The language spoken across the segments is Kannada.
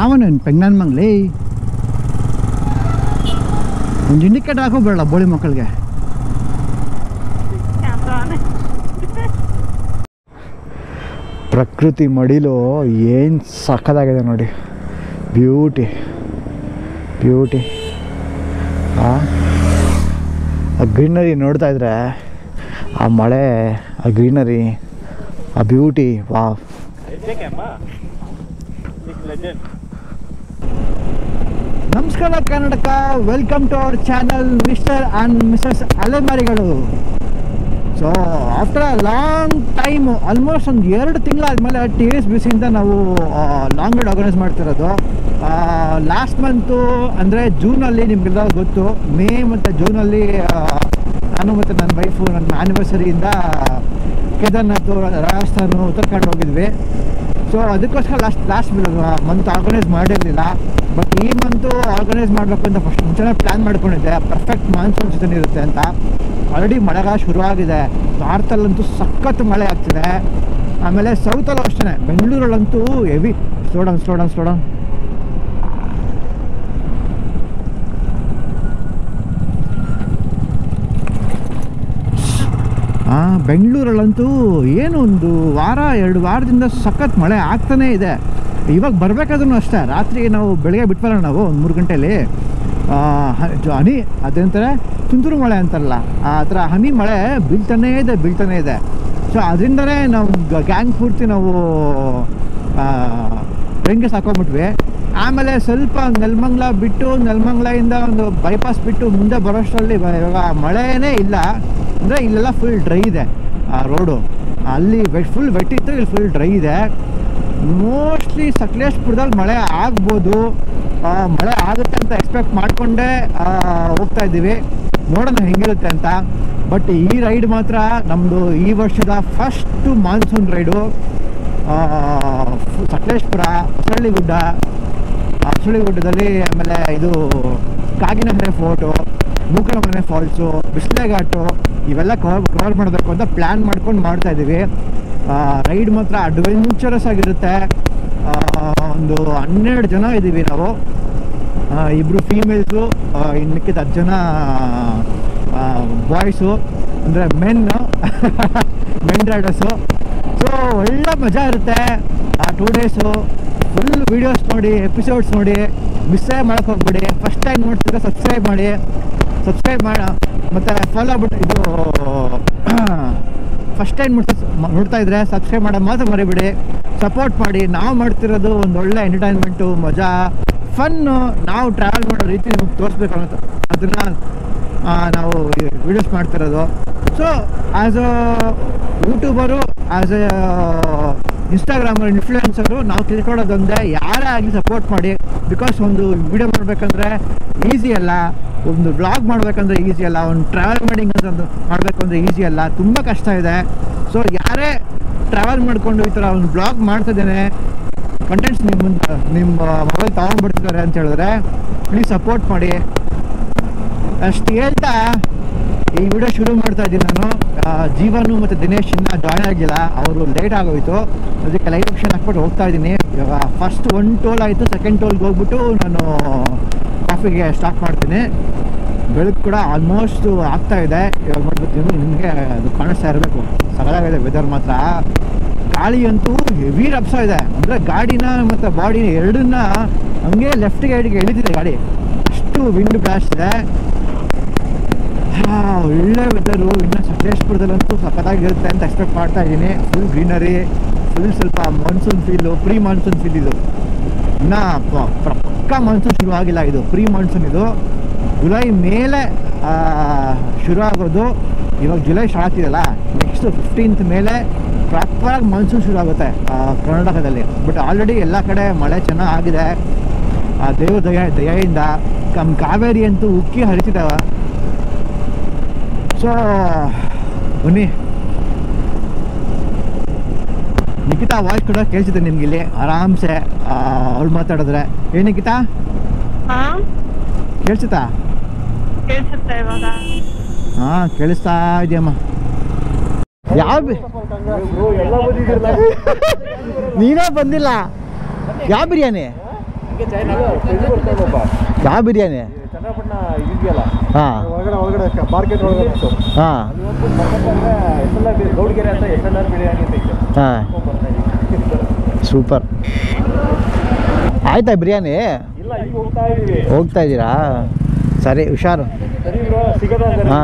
ಯಾವನು ಪೆಂಗನ್ ಮಂಗ್ಲಿ ಒಂದು ಇಂಡಿಕೇಟರ್ ಹಾಕೋ ಬೇಡ ಬೋಳಿ ಮಕ್ಕಳಿಗೆ ಪ್ರಕೃತಿ ಮಡಿಲು ಏನು ಸಕ್ಕದಾಗಿದೆ ನೋಡಿ ಬ್ಯೂಟಿ ಬ್ಯೂಟಿ ಆ ಗ್ರೀನರಿ ನೋಡ್ತಾ ಇದ್ರೆ ಆ ಮಳೆ ಆ ಗ್ರೀನರಿ ಆ ಬ್ಯೂಟಿ ವಾ ನಮಸ್ಕಾರ Karnataka welcome to our channel mister and missus ಅಲೆಮಾರಿಗಳು so after a long time almost ಒಂದು ಎರಡು ತಿಂಗಳಾದಮೇಲೆ ಟಿ ಎಸ್ ಬಿ ಸಿಯಿಂದ ನಾವು ಲಾಂಗ್ ರೈಡ್ ಆರ್ಗನೈಸ್ ಮಾಡ್ತಿರೋದು ಲಾಸ್ಟ್ ಮಂತು ಅಂದರೆ ಜೂನಲ್ಲಿ ನಿಮಗೆಲ್ಲ ಗೊತ್ತು ಮೇ ಮತ್ತು ಜೂನಲ್ಲಿ ಆ, ನಾನು ಮತ್ತು ನನ್ನ ವೈಫು ನನ್ನ ಆ್ಯನಿವರ್ಸರಿಯಿಂದ ಕೇದಾರ್ನಾಥ್ ರಾಜಸ್ಥಾನ ಉತ್ತರಾಖಂಡ್ ಹೋಗಿದ್ವಿ ಸೊ ಅದಕ್ಕೋಸ್ಕರ ಲಾಸ್ಟ್ ಲಾಸ್ಟ್ ಮಂತ್ ಆರ್ಗನೈಸ್ ಮಾಡಿರಲಿಲ್ಲ ಬಟ್ ಈ ಮಂತು ಆರ್ಗನೈಸ್ ಮಾಡಬೇಕು ಅಂತ ಫಸ್ಟ್ ಮುಂಚೆನೇ ಪ್ಲ್ಯಾನ್ ಮಾಡ್ಕೊಂಡಿದ್ದೆ ಪರ್ಫೆಕ್ಟ್ ಮಾನ್ಸೂನ್ ಸೀಸನ್ ಇರುತ್ತೆ ಅಂತ ಆಲ್ರೆಡಿ ಮಳೆಗಾಲ ಶುರುವಾಗಿದೆ ನಾರ್ತಲ್ಲಂತೂ ಸಖತ್ ಮಳೆ ಆಗ್ತಿದೆ ಆಮೇಲೆ ಸೌತಲ್ಲೂ ಅಷ್ಟೇ ಬೆಂಗಳೂರಲ್ಲಂತೂ ಹೆವಿ ಸ್ಲೋಡನ್ ಸ್ಲೋಡನ್ ಸ್ಲೋಡನ್ ಹಾಂ ಬೆಂಗಳೂರಲ್ಲಂತೂ ಏನು ಒಂದು ವಾರ ಎರಡು ವಾರದಿಂದ ಸಖತ್ ಮಳೆ ಆಗ್ತಾನೇ ಇದೆ ಇವಾಗ ಬರಬೇಕಾದ್ರೂ ಅಷ್ಟೇ ರಾತ್ರಿ ನಾವು ಬೆಳಗ್ಗೆ ಬಿಟ್ಬಲ್ಲ ನಾವು ಒಂದು ಮೂರು ಗಂಟೆಯಲ್ಲಿ ಆ, ಹ- ಜೊ- ಹನಿ ಅದಂತಾರೆ ತುಂತುರು ಮಳೆ ಅಂತಾರಲ್ಲ ಆ ಥರ ಹನಿ ಮಳೆ ಬೀಳ್ತಾನೇ ಇದೆ ಬೀಳ್ತಾನೇ ಇದೆ ಸೊ ಅದರಿಂದನೇ ನಾವು ಗ್ಯಾಂಗ್ ಪೂರ್ತಿ ನಾವು ಟ್ರೈನ್ಗೆ ಸಾಕೊಂಬಿಟ್ವಿ ಆಮೇಲೆ ಸ್ವಲ್ಪ ನೆಲಮಂಗ್ಲ ಬಿಟ್ಟು ನೆಲಮಂಗ್ಲಿಂದ ಒಂದು ಬೈಪಾಸ್ ಬಿಟ್ಟು ಮುಂದೆ ಬರೋಷ್ಟರಲ್ಲಿ ಇವ- ಇವಾಗ ಮಳೆನೇ ಇಲ್ಲ ಅಂದರೆ ಇಲ್ಲೆಲ್ಲ ಫುಲ್ ಡ್ರೈ ಇದೆ ಆ ರೋಡು ಅಲ್ಲಿ ವೆಟ್ ಫುಲ್ ವೆಟ್ ಇತ್ತು ಇಲ್ಲಿ ಫುಲ್ ಡ್ರೈ ಇದೆ ಮೋಸ್ಟ್ಲಿ ಸಕಲೇಶ್ಪುರದಲ್ಲಿ ಮಳೆ ಆಗ್ಬೋದು ಆ, ಮಳೆ ಆಗುತ್ತೆ ಅಂತ ಎಕ್ಸ್ಪೆಕ್ಟ್ ಮಾಡಿಕೊಂಡೇ ಹೋಗ್ತಾ ಇದ್ದೀವಿ ನೋಡೋಣ ಹೆಂಗಿರುತ್ತೆ ಅಂತ ಬಟ್ ಈ ರೈಡ್ ಮಾತ್ರ ನಮ್ಮದು ಈ ವರ್ಷದ first monsoon ride Sakleshpur Hosalligudda ಹೊಸಳ್ಳಿಗುಡ್ಡದಲ್ಲಿ ಆಮೇಲೆ ಇದು ಕಾಗಿನಮನೆ ಫೋರ್ಟು ಮೂಕನಮನೆ ಫಾಲ್ಸು ಬಿಸ್ಲೆ ಘಾಟು ಇವೆಲ್ಲ ಕವರ್ ಕವರ್ ಮಾಡಬೇಕು ಅಂತ ಪ್ಲ್ಯಾನ್ ಮಾಡ್ಕೊಂಡು ಮಾಡ್ತಾ ಇದ್ದೀವಿ ರೈಡ್ ಮಾತ್ರ ಅಡ್ವೆಂಚರಸ್ ಆಗಿರುತ್ತೆ ಆ, ಒಂದು ಹನ್ನೆರಡು ಜನ ಇದ್ದೀವಿ ನಾವು ಆ, ಇಬ್ರು ಫೀಮೇಲ್ಸು ಇನ್ನು ಮಿಕ್ಕಿದ ಹತ್ತು ಜನ ಬಾಯ್ಸು ಅಂದರೆ ಮೆನ್ ಮೆನ್ ರೈಡರ್ಸು ಸೊ ಒಳ್ಳೆ ಮಜಾ ಇರುತ್ತೆ ಆ ಟೂ ಡೇಸು ಫುಲ್ ವೀಡಿಯೋಸ್ ನೋಡಿ ಎಪಿಸೋಡ್ಸ್ ನೋಡಿ ಮಿಸ್ಸೇ ಮಾಡಕ್ಕೆ ಹೋಗ್ಬೇಡಿ ಫಸ್ಟ್ ಟೈಮ್ ನೋಡ್ತಿದ್ರೆ ಸಬ್ಸ್ಕ್ರೈಬ್ ಮಾಡಿ ಸಬ್ಸ್ಕ್ರೈಬ್ ಮಾಡ ಮತ್ತು ಫಾಲೋ ಬಿಟ್ಟು ಇದು ಫಸ್ಟ್ ಟೈಮ್ ನೋಡ್ತಾ ಇದ್ರೆ ಸಬ್ಸ್ಕ್ರೈಬ್ ಮಾಡೋ ಮಾತ್ರ ಮರಿಬೇಡಿ ಸಪೋರ್ಟ್ ಮಾಡಿ ನಾವು ಮಾಡ್ತಿರೋದು ಒಂದು ಒಳ್ಳೆ ಎಂಟರ್ಟೈನ್ಮೆಂಟು ಮಜಾ ಫನ್ನು ನಾವು ಟ್ರಾವೆಲ್ ಮಾಡೋ ರೀತಿ ನಿಮ್ಗೆ ತೋರಿಸ್ಬೇಕು ಅನ್ನೋ ಅದನ್ನು ನಾವು ವೀಡಿಯೋಸ್ ಮಾಡ್ತಿರೋದು so as a youtuber as a instagrammer influencer ನಾವು ತಿಳ್ಕೊಳ್ಳೋದೊಂದೇ ಯಾರೇ ಆಗಲಿ ಸಪೋರ್ಟ್ ಮಾಡಿ ಬಿಕಾಸ್ ಒಂದು ವಿಡಿಯೋ ಮಾಡಬೇಕಂದ್ರೆ ಈಸಿ ಅಲ್ಲ ಒಂದು ವ್ಲಾಗ್ ಮಾಡಬೇಕಂದ್ರೆ ಈಸಿ ಅಲ್ಲ ಒಂದು ಟ್ರಾವೆಲ್ ಮಾಡಿಂಗ್ ಅಂತ ಮಾಡಬೇಕು ಅಂದರೆ ಈಸಿ ಅಲ್ಲ ತುಂಬ ಕಷ್ಟ ಇದೆ ಸೊ ಯಾರೇ ಟ್ರಾವೆಲ್ ಮಾಡಿಕೊಂಡು ಈ ಥರ ಒಂದು ಬ್ಲಾಗ್ ಮಾಡ್ತಿದ್ದೇನೆ ಕಂಟೆಂಟ್ಸ್ ನಿಮ್ಮ ಮುಂದೆ ನಿಮ್ಮ ಮೊಬೈಲ್ ತೊಗೊಂಡ್ಬಿಡ್ತಿದ್ದಾರೆ ಅಂತ ಹೇಳಿದ್ರೆ ಪ್ಲೀಸ್ ಸಪೋರ್ಟ್ ಮಾಡಿ ಅಷ್ಟು ಹೇಳ್ತಾ ಈ ವಿಡಿಯೋ ಶುರು ಮಾಡ್ತಾ ಇದ್ದೀನಿ ನಾನು ಆ, ಜೀವನು ಮತ್ತು ದಿನೇಶ್ ಇನ್ನ ಜಾಯ್ನ್ ಆಗಿಲ್ಲ ಅವರು ಲೇಟ್ ಆಗೋಯ್ತು ಅದಕ್ಕೆ ಲೈವ್ ಆಪ್ಷನ್ ಹಾಕ್ಬಿಟ್ಟು ಹೋಗ್ತಾ ಇದ್ದೀನಿ ಇವಾಗ ಫಸ್ಟ್ ಒನ್ ಟೋಲ್ ಆಯಿತು ಸೆಕೆಂಡ್ ಟೋಲ್ಗೆ ಹೋಗ್ಬಿಟ್ಟು ನಾನು ಕಾಫಿಗೆ ಸ್ಟಾರ್ಟ್ ಮಾಡ್ತೀನಿ ಬೆಳಕು ಕೂಡ ಆಲ್ಮೋಸ್ಟ್ ಆಗ್ತಾ ಇದೆ ಇವಾಗ ನೋಡ್ಬೇಕು ನಿಮಗೆ ಅದು ಕಾಣಿಸ್ತಾ ಇರಬೇಕು ಸರಳಾಗಿದೆ ವೆದರ್ ಮಾತ್ರ ಗಾಳಿ ಅಂತೂ ಹೆವಿ ರಪ್ಸ ಇದೆ ಅಂದರೆ ಗಾಡಿನ ಮತ್ತು ಬಾಡಿನ ಎರಡನ್ನ ಹಂಗೆ ಲೆಫ್ಟ್ಗೆ ರೈಟ್ಗೆ ಎಳಿತಿದೆ ಗಾಡಿ ಅಷ್ಟು ವಿಂಡ್ ಬ್ಲಾಸ್ಟ್ ಇದೆ ಹಾ, ಒಳ್ಳೆ ವೆದರು ಇನ್ನು ಸಕಲೇಶ್ಪುರದಲ್ಲಂತೂ ಸಖತ್ತಾಗಿರುತ್ತೆ ಅಂತ ಎಕ್ಸ್ಪೆಕ್ಟ್ ಮಾಡ್ತಾ ಇದ್ದೀನಿ ಫುಲ್ ಗ್ರೀನರಿ ಫುಲ್ ಸ್ವಲ್ಪ monsoon feel pre monsoon feel ಇದು ಇನ್ನು ಪ- ಪ- ಪಕ್ಕಾ ಮಾನ್ಸೂನ್ ಶುರು ಆಗಿಲ್ಲ ಇದು ಪ್ರೀ ಮಾನ್ಸೂನ್ ಇದು ಜುಲೈ ಮೇಲೆ ಆ, ಶುರು ಆಗೋದು ಇವಾಗ ಜುಲೈ ಸ್ಟಾರ್ಟ್ ಆಗ್ತಿದೆಯಲ್ಲ ನೆಕ್ಸ್ಟ್ ಫಿಫ್ಟೀನ್ತ್ ಮೇಲೆ ಪ್ರಾಪರಾಗಿ ಮಾನ್ಸೂನ್ ಶುರು ಆಗುತ್ತೆ ಆ, ಕರ್ನಾಟಕದಲ್ಲಿ ಬಟ್ ಆಲ್ರೆಡಿ ಎಲ್ಲ ಕಡೆ ಮಳೆ ಚೆನ್ನಾಗಿ ಆಗಿದೆ ಆ ದೇವ್ರ ದಯ ದಯೆಯಿಂದ ಕಮ್ ಕಾವೇರಿ ಅಂತೂ ಉಕ್ಕಿ ಹರಿತಿದ್ದಾವ ಸೊ ಬನ್ನಿ ನಿಖಿತಾ ವಾಯ್ಸ್ ಕೂಡ ಕೇಳಿಸಿದೆ ನಿಮ್ಗೆ ಇಲ್ಲಿ ಆರಾಮ್ಸೆ ಅವ್ಳು ಮಾತಾಡಿದ್ರೆ ಏ ನಿಖಿತಾ ಹಾ ಕೇಳಿಸುತ್ತಾ ಕೇಳಿಸುತ್ತೆ ಇವಾಗ ಹಾಂ ಕೇಳಿಸ್ತಾ ಇದೆಯಮ್ಮ ಯಾವ ಬಿ- ನೀನೇ ಬಂದಿಲ್ಲ ಯಾವ ಬಿರಿಯಾನಿ ಯಾವ ಬಿರಿಯಾನಿ ಚನ್ನಪಟ್ಟಣ ಇದೆಯಲ್ಲ ಹಾಂ ಒಳಗಡೆ ಒಳಗಡೆ ಮಾರ್ಕೆಟ್ ಒಳಗಡೆ ಇತ್ತು ಹಾಂ ಅಲ್ಲಿ ಹೋಗ್ಬಿಟ್ಟು ಬರ್ಬೇಕಂದ್ರೆ ಎಸ್ ಎಲ್ ಆರ್ ಗೌಡ್ಗೆರೆ ಅಂತ ಎಸ್ ಎಲ್ ಆರ್ ಬಿರಿಯಾನಿ ಅಂತ ಇತ್ತು ಹಾಂ ಸೂಪರ್ ಆಯ್ತಾ ಬಿರಿಯಾನಿ ಇಲ್ಲ ಈಗ ಹೋಗ್ತಾ ಇದೀವಿ ಹೋಗ್ತಾ ಇದ್ದೀರಾ ಸರಿ ಹುಷಾರು ಸರಿ ಬ್ರೋ ಸಿಗೋದು ಹಂಗಾರೆ ಹಾ.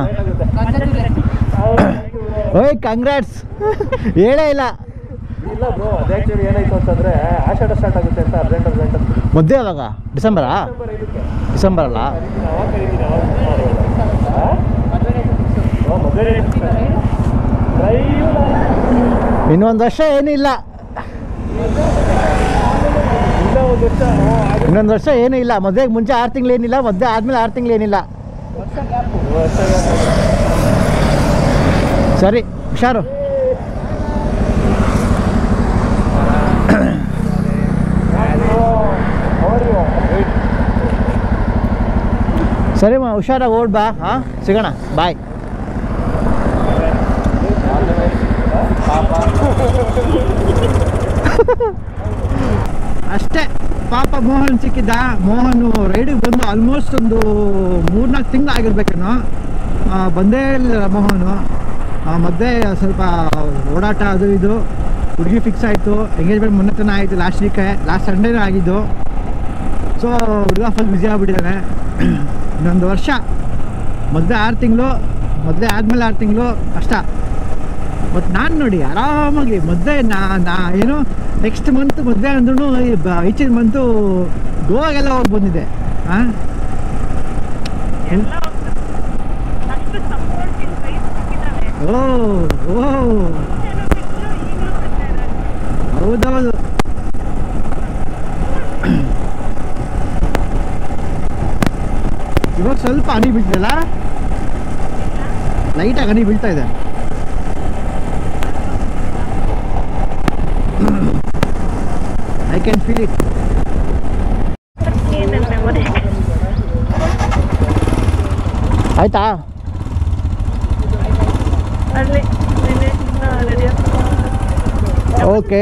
ಏನಾಗುತ್ತೆ? ಓಯ್ ಕಂಗ್ರಾಟ್ಸ್ ಹೇಳೇ ಇಲ್ಲ ಇಲ್ಲ ಬ್ರೋ ಅದು ಆ್ಯಕ್ಚುಲಿ ಏನಾಯ್ತು ಅಂತಂದ್ರೆ ಆಷಾಢ ಸ್ಟಾರ್ಟ್ ಆಗುತ್ತೆ ಅಂತ ಅರ್ಜೆಂಟ್ ಅರ್ಜೆಂಟ್ ಅಂತ ಮದ್ದೆ ಯಾವಾಗ ಡಿಸೆಂಬರಾ ಡಿಸೆಂಬರ್ ಐದಕ್ಕೆ ಡಿಸೆಂಬರ್ ಅಲ್ಲ ಕರೀತೀನಿ, ಅವಾಗ ಕರೀತೀನಿ ಅವಾಗ ಹಾ? ಓ, ಮದುವೆ ಡ್ರೈವ್ ಇನ್ನೊಂದು ವರ್ಷ ಏನಿಲ್ಲ ಇಲ್ಲ ಒಂದು ವರ್ಷ ಓ, ಆಗುತ್ತೆ. ಇನ್ನೊಂದು ವರ್ಷ ಏನೂ ಇಲ್ಲ ಮದುವೆಗೆ ಮುಂಚೆ ಆರು ತಿಂಗಳು ಏನಿಲ್ಲ ಮದುವೆ ಆದಮೇಲೆ ಆರು ತಿಂಗಳು ಏನಿಲ್ಲ ವರ್ಷ ಸರಿ ಹುಷಾರು ಸರಿ ಮಾ ಹುಷಾರಾಗಿ ಓಡ್ ಬಾ ಹಾಂ ಸಿಗೋಣ ಬಾಯ್ ಅಷ್ಟೇ ಪಾಪ ಮೋಹನ್ ಸಿಕ್ಕಿದ್ದ ಮೋಹನ್ ರೈಡಿಗೆ ಬಂದು ಆಲ್ಮೋಸ್ಟ್ ಒಂದು ಮೂರ್ನಾಲ್ಕು ತಿಂಗಳು ಆಗಿರ್ಬೇಕೇನೋ ಆ, ಬಂದೇ ಇಲ್ಲ ಮೋಹನು ಆ, ಮಧ್ಯೆ ಸ್ವಲ್ಪ ಓಡಾಟ ಅದು ಇದು ಹುಡುಗಿ ಫಿಕ್ಸ್ ಆಯಿತು ಎಂಗೇಜ್ಮೆಂಟ್ ಮೊನ್ನೆ ತನಕ ಆಯಿತು ಲಾಸ್ಟ್ ವೀಕೆ ಲಾಸ್ಟ್ ಸಂಡೇನೂ ಆಗಿದ್ದು ಸೊ ಹುಡುಗ ಫುಲ್ ಬ್ಯುಸಿ ಆಗ್ಬಿಟ್ಟಿದ್ದಾನೆ ಇನ್ನೊಂದು ವರ್ಷ ಮದುವೆ ಆರು ತಿಂಗಳು ಮದುವೆ ಆದಮೇಲೆ ಆರು ತಿಂಗಳು ಕಷ್ಟ ಬಟ್ ನಾನು ನೋಡಿ ಆರಾಮಾಗಿ ಮದುವೆ ನಾ ನಾ ಏನು ನೆಕ್ಸ್ಟ್ ಮಂತ್ ಮದುವೆ ಅಂದ್ರೂ ಈಚಿನ ಮಂತು ಗೋವಾಗೆಲ್ಲ ಹೋಗಿ ಬಂದಿದ್ದೆ ಹಾಂ ಎಲ್ಲ ಹೋಗ್ತಾರೆ. ಅಷ್ಟು supporting friends ಸಿಕ್ಕಿದ್ದಾರೆ. ಓ ಓ ಮುಂಚೆನೂ ಸಿಕ್ರು, ಈಗ್ಲೂ ಸಿಗ್ತಾ ಇದ್ದಾರೆ. ಹೌದೌದು ಇವಾಗ ಸ್ವಲ್ಪ ಹನಿ ಬೀಳ್ತಿದಲ್ಲ ಲೈಟಾಗಿ ಹನಿ ಬೀಳ್ತಾ ಇದೆ ಐ ಕ್ಯಾನ್ ಫೀಲ್ ಇಟ್ ಏನಂತ ಮನೆ ಆಯ್ತಾ ಅಲ್ಲಿ ನೆನೆ ready okay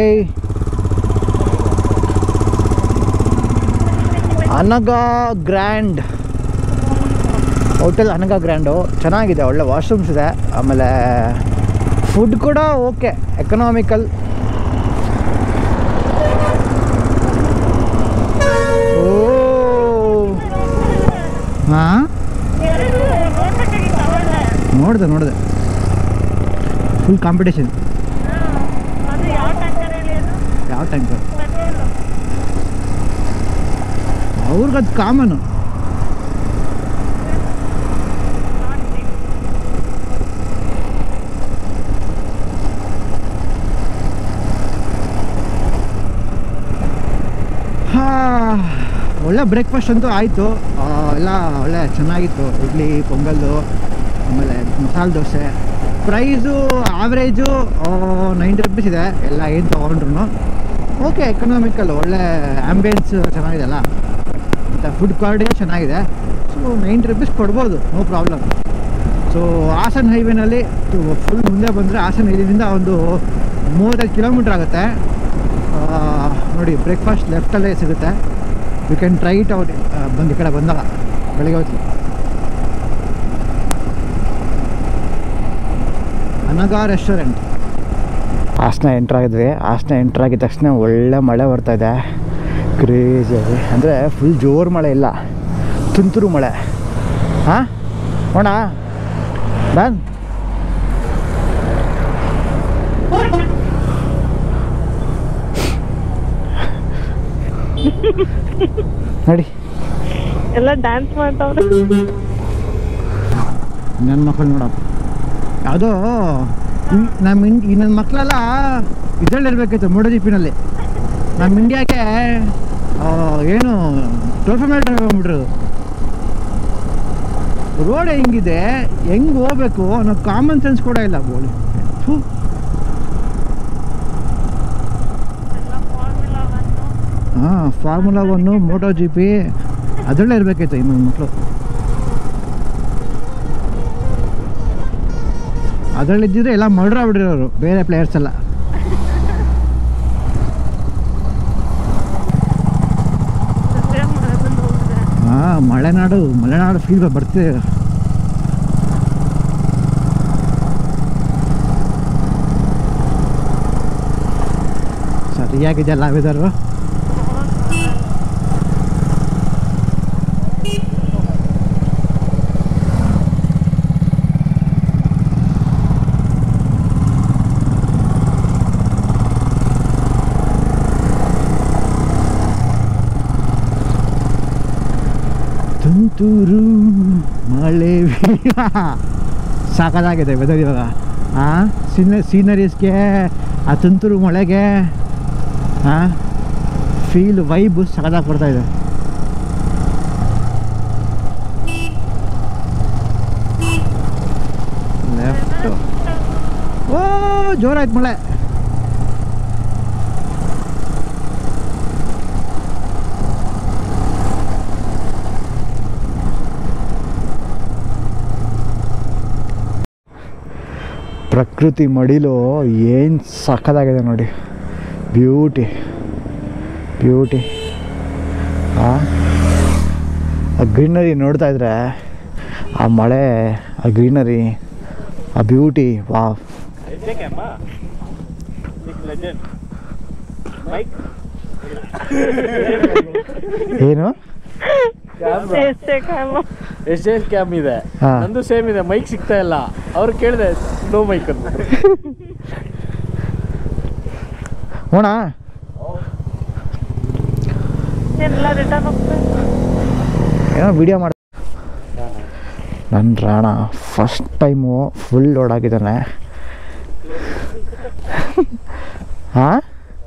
Anaga grand hotel Anaga grand ಚೆನ್ನಾಗಿದೆ ಒಳ್ಳೆ ವಾಶ್ರೂಮ್ಸ್ ಇದೆ ಆಮೇಲೆ ಫುಡ್ ಕೂಡ ಓಕೆ ಎಕನಾಮಿಕಲ್ ಓ ಹಾಂ ನೋಡಿದೆ ನೋಡಿದೆ ಫುಲ್ ಕಾಂಪಿಟೇಷನ್ ಅದು ಯಾವ ಟ್ಯಾಂಕರ್ ಹೇಳಿ ಅದು ಯಾವ ಟ್ಯಾಂಕರ್ ಪೆಟ್ರೋಲು ಅವ್ರಿಗದು ಕಾಮನು ಹಾ ಒಳ್ಳೆ ಬ್ರೇಕ್ಫಾಸ್ಟ್ ಅಂತೂ ಆಯಿತು ಎಲ್ಲ ಒಳ್ಳೆ ಚೆನ್ನಾಗಿತ್ತು ಇಡ್ಲಿ ಪೊಂಗಲ್ಲು ಆಮೇಲೆ masala dosa price average ninety rupees ಇದೆ ಎಲ್ಲ ಏನು ತೊಗೊಂಡ್ರು ಓಕೆ ಎಕನಾಮಿಕಲ್ ಒಳ್ಳೆ ಆ್ಯಂಬಿಯನ್ಸ್ ಚೆನ್ನಾಗಿದೆಲ್ಲ ಮತ್ತು ಫುಡ್ ಕ್ವಾಲಿಟಿ ಚೆನ್ನಾಗಿದೆ ಸೊ ನೈಂಟಿ ರುಪೀಸ್ ಕೊಡ್ಬೋದು ನೋ ಪ್ರಾಬ್ಲಮ್ ಸೊ ಹಾಸನ್ ಹೈವೇನಲ್ಲಿ ಫುಲ್ ಮುಂದೆ ಬಂದರೆ ಹಾಸನ್ ಹೈವೇದಿಂದ ಒಂದು ಮೂವತ್ತೈದು ಕಿಲೋಮೀಟ್ರ್ ಆಗುತ್ತೆ ಆ, ನೋಡಿ ಬ್ರೇಕ್ಫಾಸ್ಟ್ ಲೆಫ್ಟಲ್ಲೇ ಸಿಗುತ್ತೆ you can try it out ಬಂದು ಈ ಕಡೆ ಬಂದಾಗ ಬೆಳಿಗ್ಗೆ ಹೊತ್ತು ಅನಗ ರೆಸ್ಟೋರೆಂಟ್ ಹಾಸನ ಎಂಟ್ರ್ ಆಗಿದ್ವಿ ಹಾಸನ ಎಂಟ್ರ್ ಆಗಿದ ತಕ್ಷಣ ಒಳ್ಳೆ ಮಳೆ ಬರ್ತಾ ಇದೆ ಕ್ರೇಜಿಯಾಗಿ ಅಂದರೆ ಫುಲ್ ಜೋರು ಮಳೆ ಇಲ್ಲ ತುಂತುರು ಮಳೆ ಹಾಂ ನೋಡ ಡನ್ ನಡಿ ಎಲ್ಲ ಡ್ಯಾನ್ಸ್ ಮಾಡ್ತಾವ್ರೆ ನನ್ನ ಮಕ್ಕಳು ನೋಡಪ್ಪ ಯಾವುದೋ ಈ- ನಮ್ಮ ಇನ್ ಈ ನನ್ನ ಮಕ್ಕಳೆಲ್ಲ ಇದರಲ್ಲಿ ಇರಬೇಕಿತ್ತು ಮೋಡದೀಪಿನಲ್ಲಿ ನಮ್ಮ ಇಂಡಿಯಾಗೆ ಆ, ಏನು ಟ್ರೋಫಿ ಮೇಲೆ ಹೋಗ್ಬಿಟ್ರು ರೋಡ್ ಹೆಂಗಿದೆ ಹೆಂಗೆ ಹೋಗ್ಬೇಕು ಅನ್ನೋ ಕಾಮನ್ ಸೆನ್ಸ್ ಕೂಡ ಇಲ್ಲ ಬೋಳಿ ಥೂ ಎಲ್ಲ ಫಾರ್ಮುಲಾ ಒನ್ನು ಹಾಂ formula one moto G P ಅದರಲ್ಲೇ ಇರಬೇಕಿತ್ತು ಇನ್ನೊಂದು ಮಕ್ಕಳು ಅದರಲ್ಲಿದ್ದಿದ್ರೆ ಎಲ್ಲ ಮರ್ಡ್ರ್ ಆಗ್ಬಿಟ್ಟಿರೋರು ಬೇರೆ ಪ್ಲೇಯರ್ಸ್ ಎಲ್ಲ ಮಲೆನಾಡು ಮಲೆನಾಡು ಫೀಲ್ ಬರ್ತಿದೆ ಸರಿಯಾಗಿದೆಯಲ್ಲ ವೆದರು ತುಂತುರು ಮಳೆ ಬೀಳ ಸಾಕಾಗಿದೆ ವೆದರ್ ಇವಾಗ ಆ ಸೀನ ಸೀನರೀಸ್ಗೆ ಆ ತುಂತುರು ಮಳೆಗೆ ಆ ಫೀಲ್ ವೈಬ್ ಸಖತ್ತಾಗಿ ಕೊಡ್ತಾ ಇದೆ ಲೆಫ್ಟ್ ಓ ಜೋರಾಯ್ತು ಮಳೆ ಪ್ರಕೃತಿ ಮಡಿಲು ಏನು ಸಖತ್ತಾಗಿದೆ ನೋಡಿ ಬ್ಯೂಟಿ ಬ್ಯೂಟಿ ಆ ಗ್ರೀನರಿ ನೋಡ್ತಾ ಇದ್ರೆ ಆ ಮಳೆ ಆ ಗ್ರೀನರಿ ಆ ಬ್ಯೂಟಿ ವಾ ಏನು ಎಷ್ಟೇ ಕಾಮ ಎಷ್ಟೆಷ್ಟು ಕ್ಯಾಮ್ ಇದೆ ಹಾ. ನಂದು ಸೇಮ್ ಇದೆ ಮೈಕ್ ಸಿಗ್ತಾ ಇಲ್ಲ ಅವ್ರು ಕೇಳಿದೆ ನೋ ಮೈಕ್ ಅಂತ ಹೋಣ ಎಲ್ಲ ರಿಟರ್ನ್ ಹೋಗ್ತಾರೆ ಏನೋ ವಿಡಿಯೋ ಮಾಡಿ ನನ್ನ Rana first time full load ಆಗಿದ್ದಾನೆ ಹಾಂ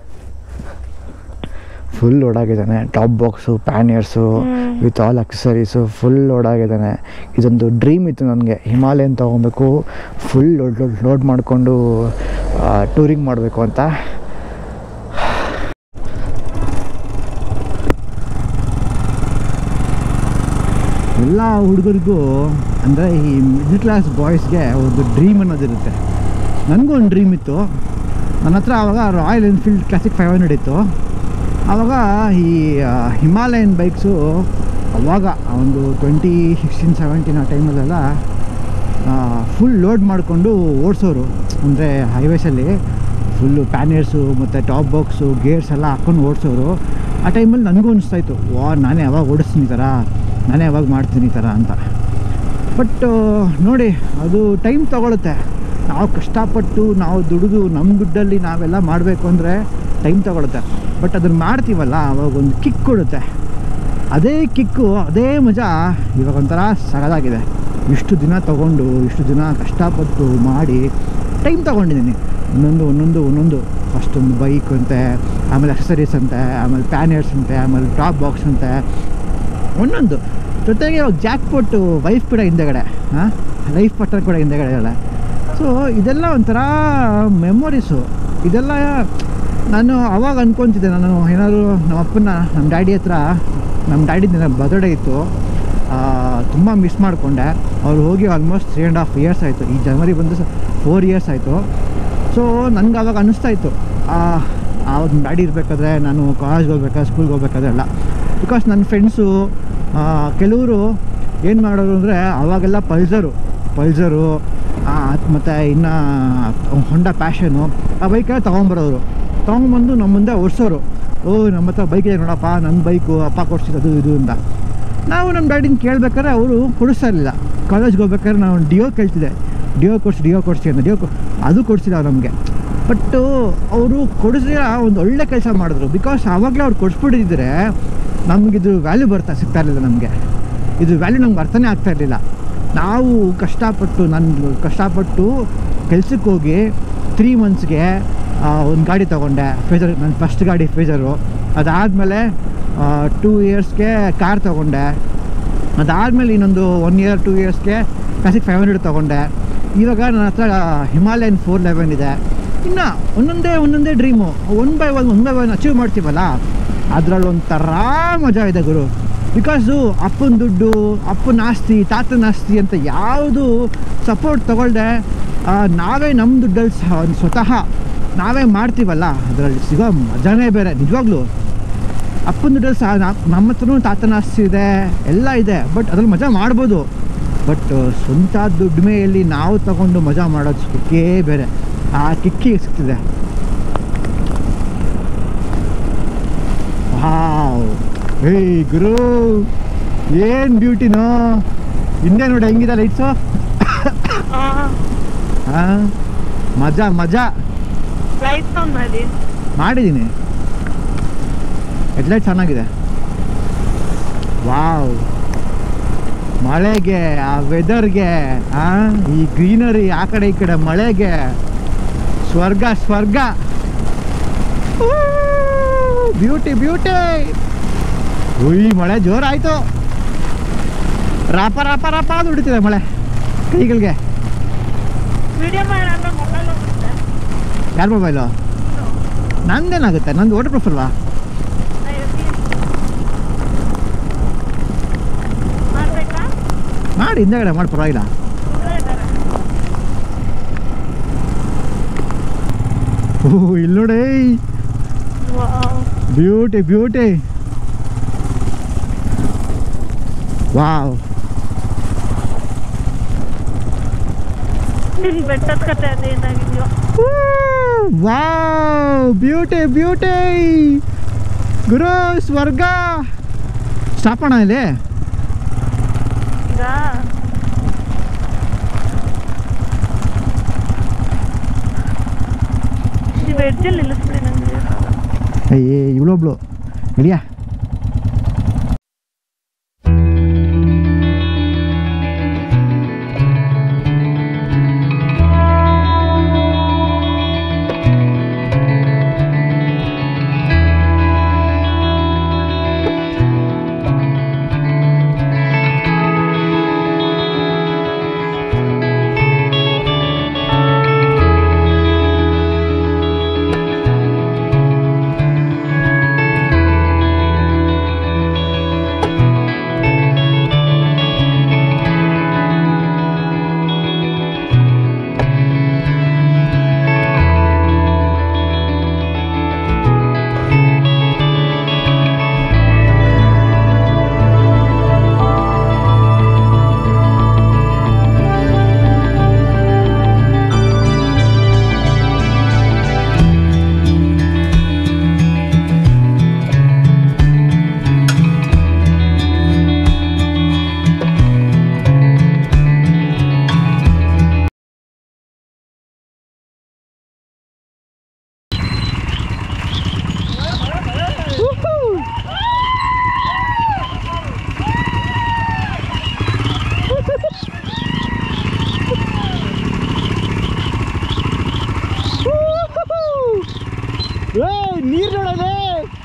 ಫುಲ್ ಲೋಡ್ ಆಗಿದ್ದಾನೆ top box panniers with all accessories full load ಆಗಿದ್ದಾನೆ ಇದೊಂದು ಡ್ರೀಮ್ ಇತ್ತು ನನಗೆ ಹಿಮಾಲಯನ್ ತೊಗೊಬೇಕು ಫುಲ್ ಲೋಡ್ ಲೋಡ್ ಲೋಡ್ ಮಾಡಿಕೊಂಡು ಟೂರಿಂಗ್ ಮಾಡಬೇಕು ಅಂತ ಎಲ್ಲ ಹುಡುಗರಿಗೂ ಅಂದರೆ ಈ ಮಿಡ್ಲ್ ಕ್ಲಾಸ್ ಬಾಯ್ಸ್ಗೆ ಒಂದು ಡ್ರೀಮ್ ಅನ್ನೋದಿರುತ್ತೆ ನನಗೂ ಒಂದು ಡ್ರೀಮ್ ಇತ್ತು ನನ್ನ ಹತ್ರ ಆವಾಗ Royal Enfield Classic five hundred ಇತ್ತು ಆವಾಗ ಈ ಆ, ಹಿಮಾಲಯನ್ ಬೈಕ್ಸು ಅವಾಗ ಒಂದು ಟ್ವೆಂಟಿ ಸಿಕ್ಸ್ಟೀನ್ ಸೆವೆಂಟೀನ್ ಆ ಟೈಮಲ್ಲೆಲ್ಲ ಫುಲ್ ಲೋಡ್ ಮಾಡಿಕೊಂಡು ಓಡಿಸೋರು ಅಂದರೆ ಹೈವೇಸಲ್ಲಿ ಫುಲ್ಲು ಪ್ಯಾನಿಯರ್ಸು ಮತ್ತು ಟಾಪ್ ಬಾಕ್ಸು ಗೇರ್ಸ್ ಎಲ್ಲ ಹಾಕ್ಕೊಂಡು ಓಡಿಸೋರು ಆ ಟೈಮಲ್ಲಿ ನನಗೂ ಅನಿಸ್ತಾಯಿತ್ತು ವಾ ನಾನೇ ಯಾವಾಗ ಓಡಿಸ್ತೀನಿ ಈ ಥರ ನಾನೇ ಯಾವಾಗ ಮಾಡ್ತೀನಿ ಈ ಥರ ಅಂತ ಬಟ್ ನೋಡಿ ಅದು ಟೈಮ್ ತಗೊಳುತ್ತೆ ನಾವು ಕಷ್ಟಪಟ್ಟು ನಾವು ದುಡಿದು ನಮ್ಮ ದುಡ್ಡಲ್ಲಿ ನಾವೆಲ್ಲ ಮಾಡಬೇಕು ಅಂದರೆ ಟೈಮ್ ತಗೊಳುತ್ತೆ ಬಟ್ ಅದನ್ನು ಮಾಡ್ತೀವಲ್ಲ ಅವಾಗ ಒಂದು ಕಿಕ್ ಕೊಡುತ್ತೆ ಅದೇ ಕಿಕ್ಕು ಅದೇ ಮಜಾ ಇವಾಗ ಒಂಥರ ಸಗದಾಗಿದೆ ಇಷ್ಟು ದಿನ ತಗೊಂಡು ಇಷ್ಟು ದಿನ ಕಷ್ಟಪಟ್ಟು ಮಾಡಿ ಟೈಮ್ ತೊಗೊಂಡಿದ್ದೀನಿ ಒಂದೊಂದು ಒಂದೊಂದು ಒಂದೊಂದು ಫಸ್ಟ್ ಒಂದು ಬೈಕ್ ಅಂತೆ ಆಮೇಲೆ ಅಕ್ಸರೀಸ್ ಅಂತೆ ಆಮೇಲೆ ಪ್ಯಾನಿಯರ್ಸ್ ಅಂತೆ ಆಮೇಲೆ ಟಾಪ್ ಬಾಕ್ಸ್ ಅಂತೆ ಒಂದೊಂದು ಜೊತೆಗೆ ಇವಾಗ ಜಾಕ್ ಪೊಟ್ಟು ವೈಫ್ ಕೂಡ ಹಿಂದೆಗಡೆ ಹಾಂ ಲೈಫ್ ಪಾರ್ಟ್ನರ್ ಕೂಡ ಹಿಂದೆಗಡೆ ಇದ್ದಾಳೆ ಸೊ ಇದೆಲ್ಲ ಒಂಥರ ಮೆಮೊರೀಸು ಇದೆಲ್ಲ ನಾನು ಅವಾಗ ಅನ್ಕೊತಿದ್ದೆ ನಾನು ಏನಾದ್ರು ನಮ್ಮ ಅಪ್ಪನ ನಮ್ಮ ಡ್ಯಾಡಿ ಹತ್ರ ನಮ್ಮ ಡ್ಯಾಡಿದ ಬರ್ತ್ಡೇ ಇತ್ತು ತುಂಬ ಮಿಸ್ ಮಾಡಿಕೊಂಡೆ ಅವ್ರು ಹೋಗಿ almost three and half years ಆಯಿತು ಈ ಜನವರಿ ಬಂದು ಫೋರ್ ಇಯರ್ಸ್ ಆಯಿತು ಸೊ ನನಗೆ ಅವಾಗ ಅನ್ನಿಸ್ತಾ ಇತ್ತು ಆವಾಗ ಡ್ಯಾಡಿ ಇರಬೇಕಾದ್ರೆ ನಾನು ಕಾಲೇಜ್ಗೆ ಹೋಗ್ಬೇಕಾದ್ರೆ ಸ್ಕೂಲ್ಗೆ ಹೋಗ್ಬೇಕಾದ್ರೆ ಎಲ್ಲ ಬಿಕಾಸ್ ನನ್ನ ಫ್ರೆಂಡ್ಸು ಕೆಲವರು ಏನು ಮಾಡೋರು ಅಂದರೆ ಅವಾಗೆಲ್ಲ ಪಲ್ಸರು ಪಲ್ಸರು ಮತ್ತು ಇನ್ನು ಹೊಂಡ ಪ್ಯಾಷನು ಆ ಬೈಕೆಲ್ಲ ತೊಗೊಂಬರೋರು ತೊಗೊಂಬಂದು ನಮ್ಮ ಮುಂದೆ ಓಡಿಸೋರು ಓ ನಮ್ಮ ಹತ್ರ ಬೈಕ್ ಇದೆ ನೋಡಪ್ಪ ನನ್ನ ಬೈಕು ಅಪ್ಪ ಕೊಡ್ಸಿದ್ದು ಇದು ಅಂತ ನಾವು ನಮ್ಮ ಡ್ಯಾಡಿನ ಕೇಳ್ಬೇಕಾದ್ರೆ ಅವರು ಕೊಡಿಸ್ತಾ ಇರಲಿಲ್ಲ ಕಾಲೇಜ್ಗೆ ಹೋಗ್ಬೇಕಾದ್ರೆ ನಾವು ಡಿಯೋ ಕೇಳ್ತಿದ್ದೆ ಡಿಯೋ ಕೊಡಿಸಿ ಡಿಯೋ ಕೊಡಿಸಿ ಅಂತ ಡಿಯೋ ಕೊ ಅದು ಕೊಡಿಸಿಲ್ಲ ನಮಗೆ ಬಟ್ಟು ಅವರು ಕೊಡಿಸಿದ್ರೆ ಒಂದು ಒಳ್ಳೆ ಕೆಲಸ ಮಾಡಿದ್ರು ಬಿಕಾಸ್ ಆವಾಗಲೇ ಅವ್ರು ಕೊಡಿಸ್ಬಿಟ್ಟಿದ್ರೆ ನಮಗಿದು ವ್ಯಾಲ್ಯೂ ಬರ್ತಾ ಸಿಗ್ತಾ ಇರಲಿಲ್ಲ ನಮಗೆ ಇದು ವ್ಯಾಲ್ಯೂ ನಮ್ಗೆ ಅರ್ಥನೇ ಆಗ್ತಾ ಇರಲಿಲ್ಲ ನಾವು ಕಷ್ಟಪಟ್ಟು ನಾನು ಕಷ್ಟಪಟ್ಟು ಕೆಲ್ಸಕ್ಕೆ ಹೋಗಿ ತ್ರೀ ಮಂತ್ಸ್ಗೆ ಒಂದು ಗಾಡಿ ತೊಗೊಂಡೆ ಫೇಜರ್ ನನ್ನ ಫಸ್ಟ್ ಗಾಡಿ ಫೇಜರು ಅದಾದಮೇಲೆ ಟೂ ಇಯರ್ಸ್ಗೆ ಕಾರ್ ತೊಗೊಂಡೆ ಅದಾದಮೇಲೆ ಇನ್ನೊಂದು ಒನ್ ಇಯರ್ ಟೂ ಇಯರ್ಸ್ಗೆ ಕ್ಲಾಸಿಕ್ ಫೈವ್ ಹಂಡ್ರೆಡ್ ತೊಗೊಂಡೆ ಇವಾಗ ನನ್ನ ಹತ್ರ ಹಿಮಾಲಯನ್ ಫೋರ್ ಲೆವೆನ್ ಇದೆ ಇನ್ನು ಒಂದೊಂದೇ ಒಂದೊಂದೇ dream one by one one by one achieve ಮಾಡ್ತೀವಲ್ಲ ಅದರಲ್ಲಿ ಒಂಥರ ಮಜಾ ಇದೆ ಗುರು ಬಿಕಾಸು ಅಪ್ಪನ ದುಡ್ಡು ಅಪ್ಪನ ಆಸ್ತಿ ತಾತನ ಆಸ್ತಿ ಅಂತ ಯಾವುದು ಸಪೋರ್ಟ್ ತಗೊಳ್ದೆ ಆ, ನಾವೇ ನಮ್ಮ ದುಡ್ಡಲ್ಲಿ ಸಹ ಸ್ವತಃ ನಾವೇ ಮಾಡ್ತೀವಲ್ಲ ಅದರಲ್ಲಿ ಸಿಗೋ ಮಜಾನೇ ಬೇರೆ ನಿಜವಾಗ್ಲೂ ಅಪ್ಪನ ದುಡ್ಡಲ್ಲಿ ಸಹ ನಾ- ನಮ್ಮ ಹತ್ರನೂ ತಾತನ ಆಸ್ತಿ ಇದೆ ಎಲ್ಲ ಇದೆ ಬಟ್ ಅದ್ರಲ್ಲಿ ಮಜಾ ಮಾಡ್ಬೋದು ಬಟ್ ಸ್ವಂತ ದುಡ್ಮೆಯಲ್ಲಿ ನಾವು ತಗೊಂಡು ಮಜಾ ಮಾಡೋದು ಕಿಕ್ಕೇ ಬೇರೆ ಆ ಕಿಕ್ಕಿ ಸಿಗ್ತಿದೆ ವಾವ್ ಏಯ್ ಗುರು ಏನು ಬ್ಯೂಟಿನೋ ಹಿಂದೆ ನೋಡಿ ಹೆಂಗಿದೆ ಲೈಟ್ಸು ಹಾಂ ಮಜಾ ಮಜಾ ಲೈಟ್ ಆನ್ ಮಾಡಿ ಮಾಡಿದ್ದೀನಿ ಹೆಡ್ಲೈಟ್ ಚೆನ್ನಾಗಿದೆ ವಾವ್ ಮಳೆಗೆ ಆ ವೆದರ್ಗೆ ಆ ಈ ಗ್ರೀನರಿ ಆ ಕಡೆ ಈ ಕಡೆ ಮಳೆಗೆ ಸ್ವರ್ಗ ಸ್ವರ್ಗ ಬ್ಯೂಟಿ ಬ್ಯೂಟಿ ಉಯ್ ಮಳೆ ಜೋರಾಯ್ತು ರಾಪ ರಾಪ ರಾಪ ಅದು ಹೊಡಿತಿದೆ ಮಳೆ ಕೈಗಳಿಗೆ ವಿಡಿಯೋ ಮಾಡೋಣ ಮೊಬೈಲ್ ಹೋಗುತ್ತೆ ಯಾರ ಮೊಬೈಲು ನಂದೇನಾಗುತ್ತೆ ನಂದು ವಾಟರ್ ಪ್ರೂಫ್ ಅಲ್ವಾ ಮಾಡ್ಬೇಕಾ ಮಾಡಿ ಹಿಂದೆಗಡೆ ಮಾಡಿ ಪರವಾಗಿಲ್ಲ ಇಲ್ಲೇ ಇದ್ದಾರೆ ಓ ಇಲ್ಲಿ ನೋಡಿ ವಾವ್ ಬ್ಯೂಟಿ ಬ್ಯೂಟಿ ವಾವ್ ನಿನ್ ಬೆಟ್ಟದ ಕತೆ ಅದೇನಾಗಿದೆಯೋ ವಾವ್ ಬ್ಯೂಟಿ ಬ್ಯೂಟಿ ಗುರು ಸ್ವರ್ಗ ಸ್ಟಾಪ್ ಅಣ್ಣ ಇಲ್ಲಿ ಈಗ ನೀವು ಎಡ್ಜಲ್ಲಿ ನಿಲ್ಲಿಸ್ಬಿಡಿ ನನಗೆ ಅಯ್ಯೇ ಇವಳೊಬ್ಳು ಇಳಿಯಾ ನೀರು ನೋಡೋದೆ